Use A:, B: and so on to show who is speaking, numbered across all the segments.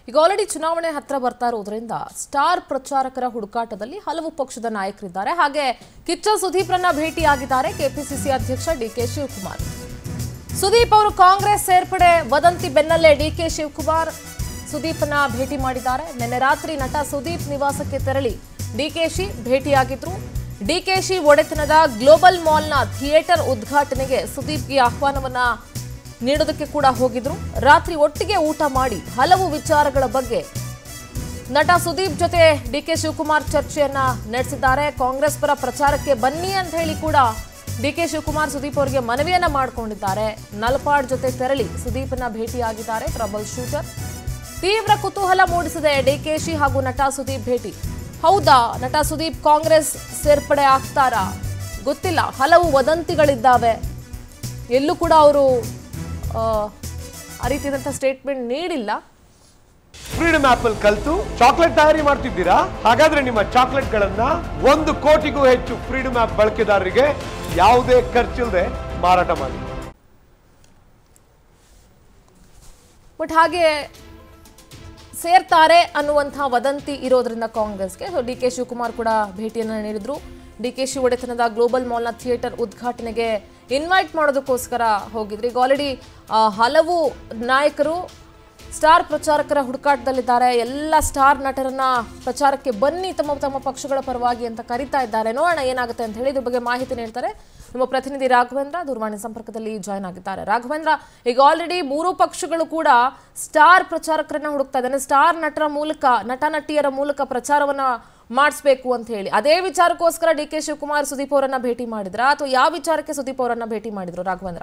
A: ಈಗ ಆಲ್ರೆಡಿ ಚುನಾವಣೆ ಹತ್ರ ಬರ್ತಾ ಇರೋದ್ರಿಂದ ಸ್ಟಾರ್ ಪ್ರಚಾರಕರ ಹುಡುಕಾಟದಲ್ಲಿ ಹಲವು ಪಕ್ಷದ ನಾಯಕರಿದ್ದಾರೆ ಹಾಗೆ ಕಿಚ್ಚ ಸುದೀಪ್ರನ್ನ ಭೇಟಿಯಾಗಿದ್ದಾರೆ ಕೆಪಿಸಿಸಿ ಅಧ್ಯಕ್ಷ ಡಿಕೆ ಶಿವಕುಮಾರ್ ಸುದೀಪ್ ಅವರು ಕಾಂಗ್ರೆಸ್ ಸೇರ್ಪಡೆ ವದಂತಿ ಬೆನ್ನಲ್ಲೇ ಡಿಕೆ ಶಿವಕುಮಾರ್ ಸುದೀಪ್ನ ಭೇಟಿ ಮಾಡಿದ್ದಾರೆ ನಿನ್ನೆ ರಾತ್ರಿ ನಟ ಸುದೀಪ್ ನಿವಾಸಕ್ಕೆ ತೆರಳಿ ಡಿಕೆಶಿ ಭೇಟಿಯಾಗಿದ್ರು ಡಿಕೆಶಿ ಒಡೆತನದ ಗ್ಲೋಬಲ್ ಮಾಲ್ನ ಥಿಯೇಟರ್ ಉದ್ಘಾಟನೆಗೆ ಸುದೀಪ್ಗೆ ಆಹ್ವಾನವನ್ನ ನೀಡೋದಕ್ಕೆ ಕೂಡ ಹೋಗಿದ್ರು ರಾತ್ರಿ ಒಟ್ಟಿಗೆ ಊಟ ಮಾಡಿ ಹಲವು ವಿಚಾರಗಳ ಬಗ್ಗೆ ನಟ ಸುದೀಪ್ ಜೊತೆ ಡಿ ಕೆ ಶಿವಕುಮಾರ್ ಚರ್ಚೆಯನ್ನ ನಡೆಸಿದ್ದಾರೆ ಕಾಂಗ್ರೆಸ್ ಪರ ಪ್ರಚಾರಕ್ಕೆ ಬನ್ನಿ ಅಂತ ಹೇಳಿ ಕೂಡ ಡಿ ಕೆ ಶಿವಕುಮಾರ್ ಸುದೀಪ್ ಅವರಿಗೆ ಮನವಿಯನ್ನ ಮಾಡಿಕೊಂಡಿದ್ದಾರೆ ನಲ್ಪಾಡ್ ಜೊತೆ ತೆರಳಿ ಸುದೀಪ್ನ ಭೇಟಿಯಾಗಿದ್ದಾರೆ ಟ್ರಬಲ್ ಶೂಟರ್ ತೀವ್ರ ಕುತೂಹಲ ಮೂಡಿಸಿದೆ ಡಿಕೆಶಿ ಹಾಗೂ ನಟ ಸುದೀಪ್ ಭೇಟಿ ಹೌದಾ ನಟ ಸುದೀಪ್ ಕಾಂಗ್ರೆಸ್ ಸೇರ್ಪಡೆ ಆಗ್ತಾರಾ ಗೊತ್ತಿಲ್ಲ ಹಲವು ವದಂತಿಗಳಿದ್ದಾವೆ ಎಲ್ಲೂ ಕೂಡ ಅವರು ಆ ರೀತಿಯಾದಂಥ ಸ್ಟೇಟ್ಮೆಂಟ್ ನೀಡಿಲ್ಲ
B: ಫ್ರೀಡಮ್ ಆಪ್ ಅಲ್ಲಿ ಕಲ್ತು ಚಾಕ್ಲೇಟ್ ತಯಾರಿ ಮಾಡ್ತಿದ್ದೀರಾ ಹಾಗಾದ್ರೆ ನಿಮ್ಮ ಚಾಕ್ಲೇಟ್ ಗಳನ್ನ ಒಂದು ಕೋಟಿಗೂ ಹೆಚ್ಚು ಫ್ರೀಡಮ್ ಆಪ್ ಬಳಕೆದಾರರಿಗೆ ಯಾವುದೇ ಖರ್ಚಿಲ್ಲದೆ ಮಾರಾಟ ಮಾಡಿ
A: ಬಟ್ ಹಾಗೆ ಸೇರ್ತಾರೆ ಅನ್ನುವಂಥ ವದಂತಿ ಇರೋದ್ರಿಂದ ಕಾಂಗ್ರೆಸ್ಗೆ ಡಿ ಕೆ ಶಿವಕುಮಾರ್ ಕೂಡ ಭೇಟಿಯನ್ನು ನೀಡಿದ್ರು ಡಿ ಕೆ ಶಿ ಒಡೆತನದ ಗ್ಲೋಬಲ್ ಮಾಲ್ನ ಥಿಯೇಟರ್ ಉದ್ಘಾಟನೆಗೆ ಇನ್ವೈಟ್ ಮಾಡೋದಕ್ಕೋಸ್ಕರ ಹೋಗಿದ್ರು ಈಗ ಆಲ್ರೆಡಿ ಹಲವು ನಾಯಕರು ಸ್ಟಾರ್ ಪ್ರಚಾರಕರ ಹುಡುಕಾಟದಲ್ಲಿದ್ದಾರೆ ಎಲ್ಲ ಸ್ಟಾರ್ ನಟರನ್ನ ಪ್ರಚಾರಕ್ಕೆ ಬನ್ನಿ ತಮ್ಮ ತಮ್ಮ ಪಕ್ಷಗಳ ಪರವಾಗಿ ಅಂತ ಕರಿತಾ ಇದ್ದಾರೆ ನೋಡೋಣ ಏನಾಗುತ್ತೆ ಅಂತ ಹೇಳಿ ಇದ್ರ ಬಗ್ಗೆ ಮಾಹಿತಿ ನೀಡ್ತಾರೆ ನಮ್ಮ ಪ್ರತಿನಿಧಿ ರಾಘವೇಂದ್ರ ದೂರವಾಣಿ ಸಂಪರ್ಕದಲ್ಲಿ ಜಾಯ್ನ್ ಆಗಿದ್ದಾರೆ ರಾಘವೇಂದ್ರ ಈಗ ಆಲ್ರೆಡಿ ಮೂರು ಪಕ್ಷಗಳು ಕೂಡ ಸ್ಟಾರ್ ಪ್ರಚಾರಕರನ್ನ ಹುಡುಕ್ತಾ ಇದ್ದಾನೆ ಸ್ಟಾರ್ ನಟರ ಮೂಲಕ ನಟ ನಟಿಯರ ಮೂಲಕ ಪ್ರಚಾರವನ್ನ ಮಾಡಿಸ್ಬೇಕು ಅಂತ ಹೇಳಿ ಅದೇ ವಿಚಾರಕ್ಕೋಸ್ಕರ ಡಿ ಕೆ ಶಿವಕುಮಾರ್ ಸುದೀಪ್ ಅವರನ್ನ ಭೇಟಿ ಮಾಡಿದ್ರ ಅಥವಾ ಯಾವ ವಿಚಾರಕ್ಕೆ ಸುದೀಪ್ ಅವರನ್ನ ಭೇಟಿ ಮಾಡಿದ್ರು ರಾಘವೇಂದ್ರ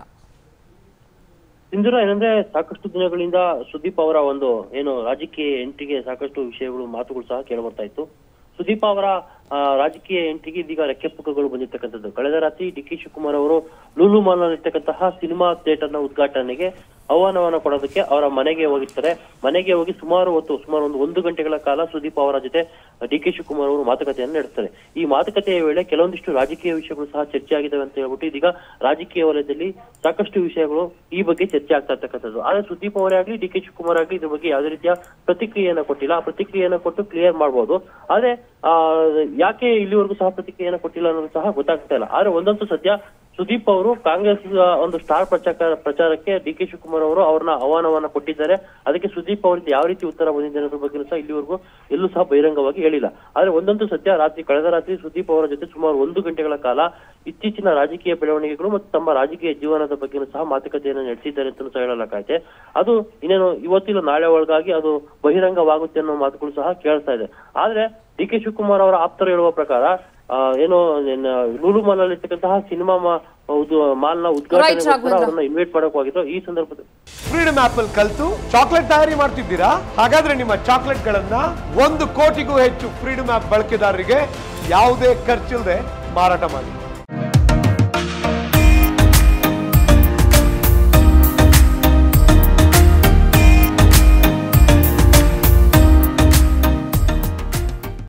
C: ಸಿಂಧೂರ ಏನಂದ್ರೆ ಸಾಕಷ್ಟು ದಿನಗಳಿಂದ ಸುದೀಪ್ ಅವರ ಒಂದು ಏನು ರಾಜಕೀಯ ಎಂಟ್ರಿಗೆ ಸಾಕಷ್ಟು ವಿಷಯಗಳು ಮಾತುಗಳು ಸಹ ಕೇಳಬರ್ತಾ ಇತ್ತು ಸುದೀಪ್ ಅವರ ಆ, ರಾಜಕೀಯ ಎಂಟ್ರಿಗೆ ಇದೀಗ ರೆಕ್ಕೆ ಪುಕ್ಕಗಳು ಬಂದಿರ್ತಕ್ಕಂಥದ್ದು ಕಳೆದ ರಾತ್ರಿ ಡಿ ಕೆ ಶಿವಕುಮಾರ್ ಅವರು ಲೂಲು ಮಾಲ್ನಲ್ಲಿರ್ತಕ್ಕಂತಹ ಸಿನಿಮಾ ಥಿಯೇಟರ್ ನ ಉದ್ಘಾಟನೆಗೆ ಆಹ್ವಾನವನ್ನ ಕೊಡೋದಕ್ಕೆ ಅವರ ಮನೆಗೆ ಹೋಗಿರ್ತಾರೆ ಮನೆಗೆ ಹೋಗಿ ಸುಮಾರು ಹೊತ್ತು ಸುಮಾರು ಒಂದು ಒಂದು ಗಂಟೆಗಳ ಕಾಲ ಸುದೀಪ್ ಅವರ ಜೊತೆ ಡಿ ಕೆ ಶಿವಕುಮಾರ್ ಅವರು ಮಾತುಕತೆಯನ್ನು ನಡೆಸ್ತಾರೆ ಈ ಮಾತುಕತೆಯ ವೇಳೆ ಕೆಲವೊಂದಿಷ್ಟು ರಾಜಕೀಯ ವಿಷಯಗಳು ಸಹ ಚರ್ಚೆ ಆಗಿದ್ದಾವೆ ಅಂತ ಹೇಳ್ಬಿಟ್ಟು ಇದೀಗ ರಾಜಕೀಯ ವಲಯದಲ್ಲಿ ಸಾಕಷ್ಟು ವಿಷಯಗಳು ಈ ಬಗ್ಗೆ ಚರ್ಚೆ ಆಗ್ತಾ ಇರ್ತಕ್ಕಂಥದ್ದು ಆದ್ರೆ ಸುದೀಪ್ ಅವರೇ ಆಗ್ಲಿ ಡಿ ಕೆ ಶಿವಕುಮಾರ್ ಆಗ್ಲಿ ಇದ್ರ ಬಗ್ಗೆ ಯಾವುದೇ ರೀತಿಯ ಪ್ರತಿಕ್ರಿಯೆಯನ್ನ ಕೊಟ್ಟಿಲ್ಲ ಆ ಪ್ರತಿಕ್ರಿಯೆಯನ್ನ ಕೊಟ್ಟು ಕ್ಲಿಯರ್ ಮಾಡ್ಬೋದು ಆದ್ರೆ ಆ ಯಾಕೆ ಇಲ್ಲಿವರೆಗೂ ಸಹ ಪ್ರತಿಕ್ರಿಯೆಯನ್ನ ಕೊಟ್ಟಿಲ್ಲ ಅನ್ನೋದು ಸಹ ಗೊತ್ತಾಗ್ತಾ ಇಲ್ಲ ಆದ್ರೆ ಒಂದಂತೂ ಸದ್ಯ ಸುದೀಪ್ ಅವರು ಕಾಂಗ್ರೆಸ್ ಆ, ಒಂದು ಸ್ಟಾರ್ ಪ್ರಚಾರ ಪ್ರಚಾರಕ್ಕೆ ಡಿ ಕೆ ಶಿವಕುಮಾರ್ ಅವರು ಅವ್ರನ್ನ ಆಹ್ವಾನವನ್ನ ಕೊಟ್ಟಿದ್ದಾರೆ ಅದಕ್ಕೆ ಸುದೀಪ್ ಅವರಿಂದ ಯಾವ ರೀತಿ ಉತ್ತರ ಬಂದಿದೆ ಅನ್ನೋದ್ರ ಬಗ್ಗೆ ಸಹ ಇಲ್ಲಿವರೆಗೂ ಎಲ್ಲೂ ಸಹ ಬಹಿರಂಗವಾಗಿ ಹೇಳಿಲ್ಲ ಆದ್ರೆ ಒಂದಂತೂ ಸತ್ಯ ರಾತ್ರಿ ಕಳೆದ ರಾತ್ರಿ ಸುದೀಪ್ ಅವರ ಜೊತೆ ಸುಮಾರು ಒಂದು ಗಂಟೆಗಳ ಕಾಲ ಇತ್ತೀಚಿನ ರಾಜಕೀಯ ಬೆಳವಣಿಗೆಗಳು ಮತ್ತು ತಮ್ಮ ರಾಜಕೀಯ ಜೀವನದ ಬಗ್ಗೆ ಸಹ ಮಾತುಕತೆಯನ್ನು ನಡೆಸಿದ್ದಾರೆ ಅಂತ ಸಹ ಹೇಳಲಾಗೈತೆ ಅದು ಇನ್ನೇನು ಇವತ್ತಿನ ನಾಳೆ ಒಳಗಾಗಿ ಅದು ಬಹಿರಂಗವಾಗುತ್ತೆ ಅನ್ನೋ ಮಾತುಗಳು ಸಹ ಕೇಳ್ತಾ ಇದೆ ಆದ್ರೆ ಡಿ ಕೆ ಶಿವಕುಮಾರ್ ಅವರ ಆಪ್ತರು ಹೇಳುವ ಪ್ರಕಾರ ಆ, ಏನು ಏನ್, ಲೂಲು ಮಾಲ್ ಅಲ್ಲಿ ಇರ್ತಕ್ಕಂತಹ ಸಿನಿಮಾ ಮಾಲ್ ನ ಉದ್ಘಾಟನೆ
A: ರಾಘವೇಂದ್ರ.
C: ಅವರನ್ನ ಇನ್ವೈಟ್ ಮಾಡಕ್ ಹೋಗಿದ್ರು ಈ ಸಂದರ್ಭದಲ್ಲಿ
B: ಫ್ರೀಡಮ್ ಆಪ್ ಅಲ್ಲಿ ಕಲ್ತು ಚಾಕ್ಲೇಟ್ ತಯಾರಿ ಮಾಡ್ತಿದ್ದೀರಾ ಹಾಗಾದ್ರೆ ನಿಮ್ಮ ಚಾಕ್ಲೇಟ್ ಗಳನ್ನ ಒಂದು ಕೋಟಿಗೂ ಹೆಚ್ಚು ಫ್ರೀಡಮ್ ಆಪ್ ಬಳಕೆದಾರರಿಗೆ ಯಾವುದೇ ಖರ್ಚಿಲ್ಲದೆ ಮಾರಾಟ ಮಾಡಿ